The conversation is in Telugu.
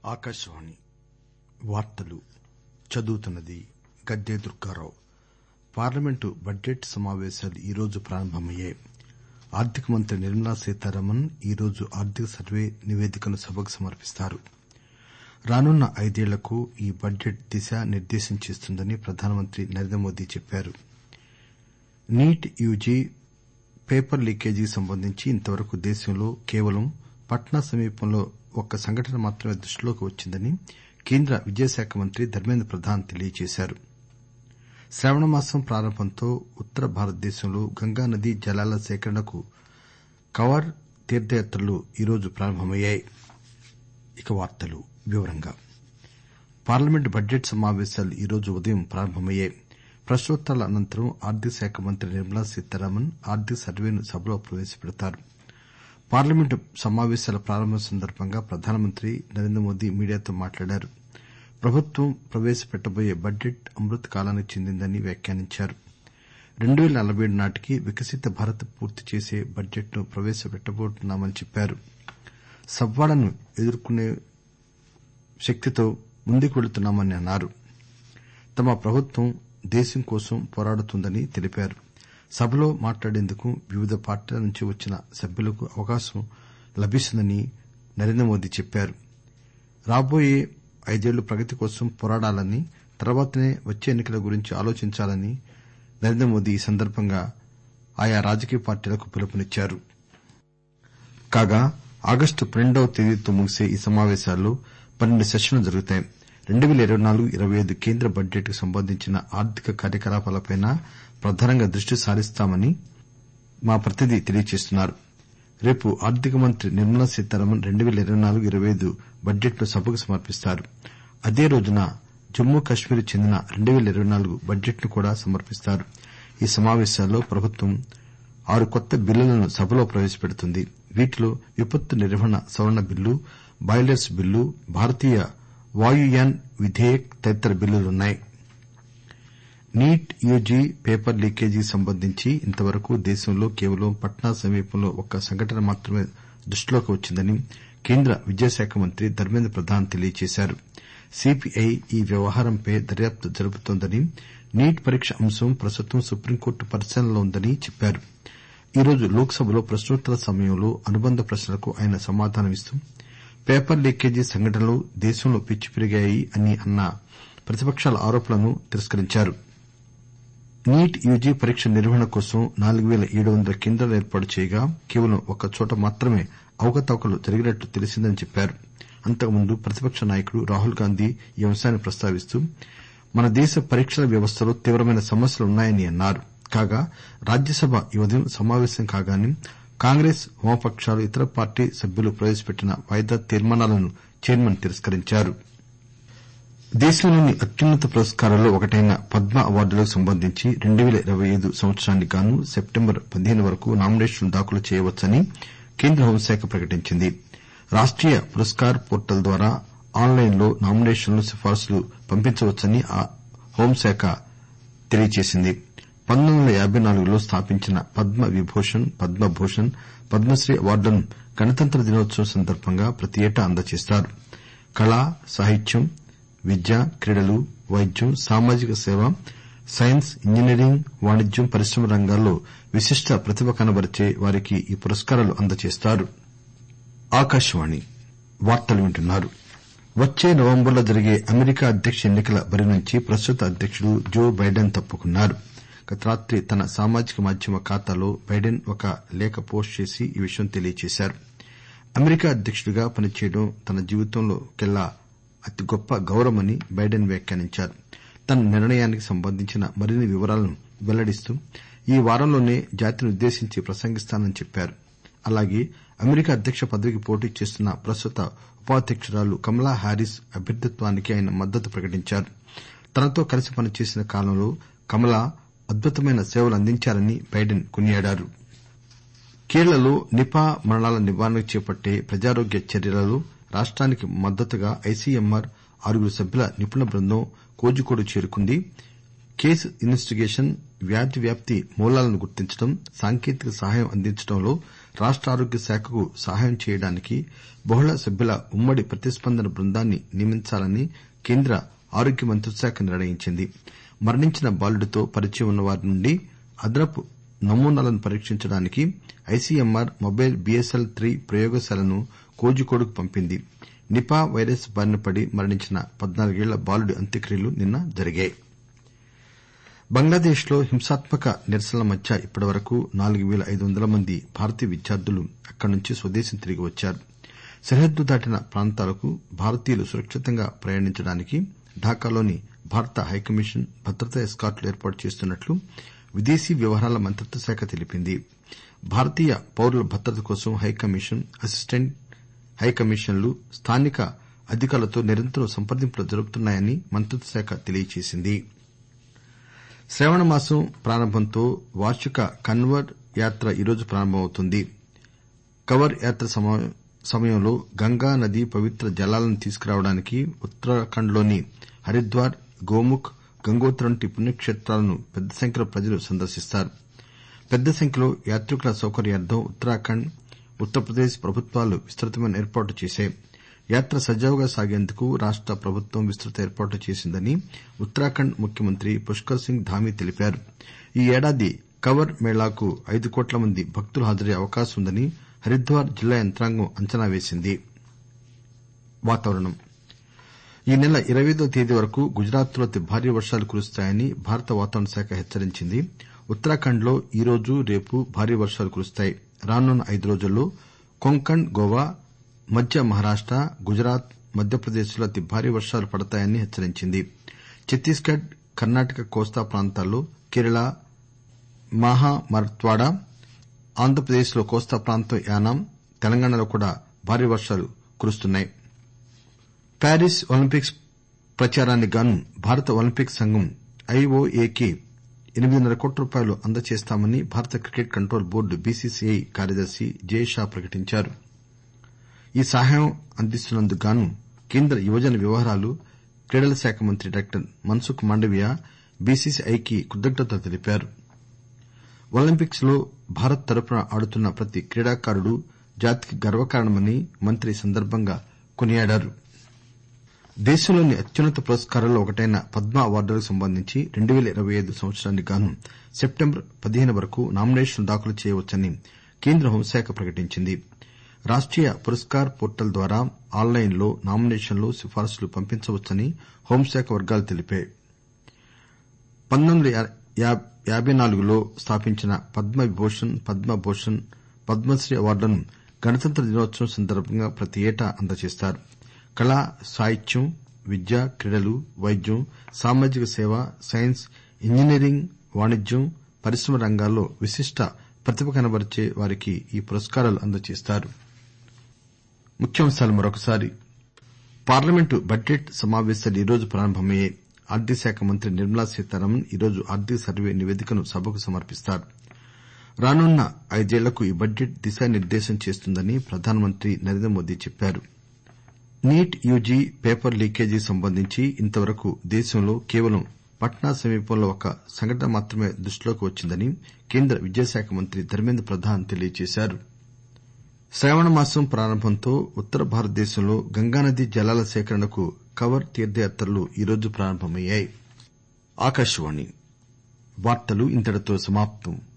ఆకాశవాణి వార్తలు చదువుతున్నది గద్దె దుర్గారావు పార్లమెంటు బడ్జెట్ సమావేశాలు ఈరోజు ప్రారంభమయ్యాయి ఆర్థిక మంత్రి నిర్మలా సీతారామన్ ఈరోజు ఆర్థిక సర్వే నివేదికను సభకు సమర్పిస్తారు రానున్న ఐదేళ్లకు ఈ బడ్జెట్ దిశా నిర్దేశం చేస్తుందని ప్రధానమంత్రి నరేంద్రమోదీ చెప్పారు నీట్ యూజీ పేపర్ లీకేజీకి సంబంధించి ఇంతవరకు దేశంలో కేవలం పట్నా సమీపంలో ఒక్క సంఘటన మాత్రమే దృష్టిలోకి వచ్చిందని కేంద్ర విద్యాశాఖ మంత్రి ధర్మేంద్ర ప్రధాన్ తెలియజేశారు శ్రావణమాసం ప్రారంభంతో ఉత్తర భారతదేశంలో గంగానదీ జలాల సేకరణకు కవర్ తీర్థయాత్రలు ఈరోజు ప్రారంభమయ్యాయి పార్లమెంటు బడ్జెట్ సమావేశాలు ఈరోజు ఉదయం ప్రారంభమయ్యాయి ప్రశ్నోత్తరాల అనంతరం ఆర్థిక శాఖ మంత్రి నిర్మలా సీతారామన్ ఆర్థిక సర్వేను సభలో ప్రవేశపెడతారు పార్లమెంటు సమావేశాల ప్రారంభం సందర్బంగా ప్రధానమంత్రి నరేంద్రమోదీ మీడియాతో మాట్లాడారు ప్రభుత్వం ప్రవేశపెట్టబోయే బడ్జెట్ అమృత్ కాలానికి చెందిందని వ్యాఖ్యానించారు రెండు పేల నలబై ఏడు నాటికి వికసిత భారత్ పూర్తి చేసే బడ్జెట్ ను ప్రవేశపెట్టబోతున్నామని చెప్పారు సవాళ్లను ఎదుర్కొనే శక్తితో ముందుకు వెళుతున్నామని అన్నారు తమ ప్రభుత్వం దేశం కోసం పోరాడుతోందని తెలిపారు సభలో మాట్లాడేందుకు వివిధ పార్టీల నుంచి వచ్చిన సభ్యులకు అవకాశం లభిస్తుందని నరేంద్రమోదీ చెప్పారు రాబోయే ఐదేళ్లు ప్రగతి కోసం పోరాడాలని తర్వాతనే వచ్చే ఎన్ని కల గురించి ఆలోచించాలని నరేంద్రమోదీ ఈ సందర్బంగా ఆయా రాజకీయ పార్టీలకు పిలుపునిచ్చారు కాగా ఆగస్టు పన్నెండవ తేదీతో ముగిసే ఈ సమావేశాల్లో పన్నెండు సెషన్లు జరుగుతాయి రెండు పేల ఇరవై నాలుగు ఇరవై ఐదు కేంద్ర బడ్జెట్ కు సంబంధించిన ఆర్థిక కార్యకలాపాలపై ప్రధానంగా దృష్టి సారిస్తామని మా ప్రతినిధి తెలియజేస్తున్నారు రేపు ఆర్థిక మంత్రి నిర్మలా సీతారామన్ రెండు పేల ఇరవై నాలుగు ఇరవై ఐదు బడ్జెట్ ను సభకు సమర్పిస్తారు అదే రోజున జమ్మూ కశ్మీర్ కు చెందిన రెండు పేల ఇరవై నాలుగు బడ్జెట్ ను కూడా సమర్పిస్తారు ఈ సమావేశాల్లో ప్రభుత్వం ఆరు కొత్త బిల్లులను సభలో ప్రవేశపెడుతుంది వీటిలో విపత్తు నిర్వహణ సవరణ bill boilers bill Bharatiya Vayuyan Vidheyak తదితర బిల్లులున్నాయి నీట్ యూజీ పేపర్ లీకేజీకి సంబంధించి ఇంతవరకు దేశంలో కేవలం పట్నా సమీపంలో ఒక్క సంఘటన మాత్రమే దృష్టిలోకి వచ్చిందని కేంద్ర విద్యాశాఖ మంత్రి ధర్మేంద్ర ప్రధాన్ తెలియజేశారు సీబీఐ ఈ వ్యవహారంపై దర్యాప్తు జరుపుతోందని నీట్ పరీక్ష అంశం ప్రస్తుతం సుప్రీంకోర్టు పరిశీలనలో ఉందని చెప్పారు ఈరోజు లోక్ సభలో ప్రశ్నోత్తరాల సమయంలో అనుబంధ ప్రశ్నలకు ఆయన సమాధానమిస్తూ పేపర్ లీకేజీ సంఘటనలు దేశంలో పెచ్చుపెరిగాయని అన్న ప్రతిపకాల ఆరోపణలను తిరస్కరించారు నీట్ యూజీ పరీక్ష నిర్వహణ కోసం నాలుగు పేల ఏడు వందల కేంద్రాలు ఏర్పాటు చేయగా కేవలం ఒక్క చోట మాత్రమే అవకతవకలు జరిగినట్లు తెలిసిందని చెప్పారు అంతకుముందు ప్రతిపక్ష నాయకుడు రాహుల్ గాంధీ ఈ అంశాన్ని ప్రస్తావిస్తూ మన దేశ పరీక్షల వ్యవస్థలో తీవ్రమైన సమస్యలున్నాయని అన్నారు కాగా రాజ్యసభ ఈ ఉదయం సమావేశం కాగానే కాంగ్రెస్ వామపకాలు ఇతర పార్టీ సభ్యులు ప్రవేశపెట్టిన వాయిదా తీర్మానాలను చైర్మన్ తిరస్కరించారు దేశంలోని అత్యున్నత పురస్కారాల్లో ఒకటైన పద్మ అవార్డులకు సంబంధించి రెండు పేల ఇరవై ఐదు సంవత్సరానికి గాను సెప్టెంబర్ పదిహేను వరకు నామినేషన్లు దాఖలు చేయవచ్చని కేంద్ర హోంశాఖ ప్రకటించింది రాష్టీయ పురస్కార్ పోర్టల్ ద్వారా ఆన్ లైన్ లో నామినేషన్లు సిఫారసులు పంపించవచ్చని హోంశాఖ తెలియజేసింది పంతొమ్మిది వందల యాబై నాలుగులో స్థాపించిన పద్మ విభూషణ్ పద్మభూషణ్ పద్మశ్రీ అవార్డులను గణతంత్ర దినోత్సవం సందర్బంగా ప్రతి ఏటా అందజేస్తారు కళ సాహిత్యం విద్య క్రీడలు వైద్యం సామాజిక సేవ సైన్స్ ఇంజనీరింగ్ వాణిజ్యం పరిశ్రమల రంగాల్లో విశిష్ట ప్రతిభ కనబరిచే వారికి ఈ పురస్కారాలు అందజేస్తారు వచ్చే నవంబర్ లో జరిగే అమెరికా అధ్యక్ష ఎన్ని కల బరి నుంచి ప్రస్తుత అధ్యకుడు జో బైడెన్ తప్పుకున్నారు గత రాత్రి తన సామాజిక మాధ్యమ ఖాతాలో బైడెన్ ఒక లేఖ పోస్టు చేసి ఈ విషయం తెలియజేశారు అమెరికా అధ్యకుడిగా పనిచేయడం తన జీవితంలోకెల్లా అతి గొప్ప గౌరవమని బైడెన్ వ్యాఖ్యానించారు తన నిర్ణయానికి సంబంధించిన మరిన్ని వివరాలను వెల్లడిస్తూ ఈ వారంలోనే జాతినుద్దేశించి ప్రసంగిస్తానని చెప్పారు అలాగే అమెరికా అధ్యక్ష పదవికి పోటీ చేస్తున్న ప్రస్తుత ఉపాధ్యకురాలు కమలా హారిస్ అభ్యర్థిత్వానికి ఆయన మద్దతు ప్రకటించారు తనతో కలిసి పనిచేసిన కాలంలో కమలా అద్భుతమైన సేవలు అందించారని బైడెన్ కొనియాడారు కేరళలో నిపా మరణాల నివారణకు చేపట్టే ప్రజారోగ్య చర్యలలో రాష్టానికి మద్దతుగా ఐసీఎంఆర్ ఆరుగురు సభ్యుల నిపుణుల బృందం కోజికోడ్ చేరుకుంది కేసు ఇన్వెస్టిగేషన్ వ్యాధి వ్యాప్తి మూలాలను గుర్తించడం సాంకేతిక సహాయం అందించడంలో రాష్ట ఆరోగ్య శాఖకు సహాయం చేయడానికి బహుళ సభ్యుల ఉమ్మడి ప్రతిస్పందన బృందాన్ని నియమించాలని కేంద్ర ఆరోగ్య మంత్రిత్వశాఖ నిర్ణయించింది మరణించిన బాలుడితో పరిచయం ఉన్న వారి నుండి అదనపు నమూనాలను పరీక్షించడానికి ఐసీఎంఆర్ మొబైల్ బీఎస్ఎల్ త్రీ ప్రయోగశాలను కోజికోడ్కు పంపింది నిపా వైరస్ బారిన పడి మరణించిన పద్నాలుగేళ్ల బాలుడి అంత్యక్రియలు నిన్న జరిగాయి బంగ్లాదేశ్ లో హింసాత్మక నిరసనల మధ్య ఇప్పటివరకు నాలుగు పేల ఐదు వందల మంది భారతీయ విద్యార్థులు అక్కడి నుంచి స్వదేశం తిరిగి వచ్చారు సరిహద్దు దాటిన ప్రాంతాలకు భారతీయులు సురక్షితంగా ప్రయాణించడానికి ఢాకాలోని భారత హైకమిషన్ భద్రతా ఎస్కార్ట్లు ఏర్పాటు చేస్తున్నట్లు విదేశీ వ్యవహారాల మంత్రిత్వ శాఖ తెలిపింది భారతీయ పౌరుల భద్రత కోసం హైకమిషన్ అసిస్టెంట్ హైకమిషన్లు స్థానిక అధికారులతో నిరంతరం సంప్రదింపులు జరుపుతున్నాయని మంత్రిత్వ శాఖ తెలియజేసింది శ్రావణ మాసం ప్రారంభంతో వార్షిక కన్వర్ యాత్ర ఈరోజు ప్రారంభమవుతుంది కవర్ యాత్ర సమయంలో గంగా నదీ పవిత్ర జలాలను తీసుకురావడానికి ఉత్తరాఖండ్ లోని హరిద్వార్ గోముఖ్ గంగోత్రి వంటి పుణ్యక్షేత్రాలను పెద్ద సంఖ్యలో ప్రజలు సందర్శిస్తారు పెద్ద సంఖ్యలో యాత్రికుల సౌకర్యార్థం ఉత్తరాఖండ్ ఉత్తరప్రదేశ్ ప్రభుత్వాలు విస్తృతమైన ఏర్పాట్లు చేశాయి యాత్ర సజావుగా సాగేందుకు రాష్ట ప్రభుత్వం విస్తృత ఏర్పాట్లు చేసిందని ఉత్తరాఖండ్ ముఖ్యమంత్రి పుష్కర్ సింగ్ ధామీ తెలిపారు ఈ ఏడాది కవర్ మేళాకు ఐదు కోట్ల మంది భక్తులు హాజరయ్యే అవకాశం ఉందని హరిద్వార్ జిల్లా యంత్రాంగం అంచనా వేసింది ఈ నెల ఇరవైదో తేదీ వరకు గుజరాత్ లో అతి భారీ వర్షాలు కురుస్తాయని భారత వాతావరణ శాఖ హెచ్చరించింది ఉత్తరాఖండ్ లో ఈరోజు రేపు భారీ వర్షాలు కురుస్తాయి రానున్న ఐదు రోజుల్లో కొంకణ్ గోవా మధ్య మహారాష్ట గుజరాత్ మధ్యప్రదేశ్ లో అతి భారీ వర్షాలు పడతాయని హెచ్చరించింది ఛత్తీస్ గఢ్ కర్ణాటక కోస్తా ప్రాంతాల్లో కేరళ మహామరాఠ్వాడ ఆంధ్రప్రదేశ్ లో కోస్తా ప్రాంతం యానాం తెలంగాణలో కూడా భారీ వర్షాలు కురుస్తున్నాయి ప్యారిస్ ఒలింపిక్స్ ప్రచారానికి గాను భారత ఒలింపిక్ సంఘం ఐఓఏకి ఎనిమిదిన్నర కోట్ల రూపాయలు అందజేస్తామని భారత క్రికెట్ కంట్రోల్ బోర్డు బీసీసీఐ కార్యదర్శి జై షా ప్రకటించారు ఈ సహాయం అందిస్తున్నందుకు గాను కేంద్ర యువజన వ్యవహారాలు క్రీడల శాఖ మంత్రి డాక్టర్ మన్సుఖ్ మాండవీయ బీసీసీఐకి కృతజ్ఞతలు తెలిపారు ఒలింపిక్స్ లో భారత్ తరఫున ఆడుతున్న ప్రతి క్రీడాకారుడు జాతికి గర్వకారణమని మంత్రి ఈ సందర్బంగా కొనియాడారు దేశంలోని అత్యున్నత పురస్కారాల్లో ఒకటైన పద్మ అవార్డులకు సంబంధించి రెండు పేల ఇరవై ఐదు సంవత్సరానికి గాను సెప్టెంబర్ పదిహేను వరకు నామినేషన్లు దాఖలు చేయవచ్చని కేంద్ర హోంశాఖ ప్రకటించింది రాష్టీయ పురస్కార్ పోర్టల్ ద్వారా ఆన్ లైన్ లో నామినేషన్లు సిఫారసులు పంపించవచ్చని హోంశాఖ వర్గాలు తెలిపాయి పంతొమ్మిది వందల యాబై నాలుగులో స్థాపించిన పద్మ విభూషణ్ పద్మ భూషణ్ పద్మశ్రీ అవార్డులను గణతంత్ర దినోత్సవం సందర్బంగా ప్రతి ఏటా అందజేస్తారు కళ సాహిత్యం విద్య క్రీడలు వైద్యం సామాజిక సేవ సైన్స్ ఇంజనీరింగ్ వాణిజ్యం పరిశ్రమ రంగాల్లో విశిష్ట ప్రతిభ కనబరిచే వారికి ఈ పురస్కారాలు అందజేస్తారు పార్లమెంటు బడ్జెట్ సమావేశాలు ఈరోజు ప్రారంభమయ్యాయి ఆర్థిక శాఖ మంత్రి నిర్మలా సీతారామన్ ఈరోజు ఆర్థిక సర్వే నివేదికను సభకు సమర్పిస్తారు రానున్న ఐదేళ్లకు ఈ బడ్జెట్ దిశానిర్దేశం చేస్తుందని ప్రధానమంత్రి నరేంద్రమోదీ చెప్పారు నీట్ యూజీ పేపర్ లీకేజీకి సంబంధించి ఇంతవరకు దేశంలో కేవలం పట్నా సమీపంలో ఒక సంఘటన మాత్రమే దృష్టిలోకి వచ్చిందని కేంద్ర విద్యాశాఖ మంత్రి ధర్మేంద్ర ప్రధాన్ తెలియజేశారు శ్రావణ మాసం ప్రారంభంతో ఉత్తర భారతదేశంలో గంగానదీ జలాల సేకరణకు కవర్ తీర్థయాత్రలు ఈరోజు ప్రారంభమయ్యాయి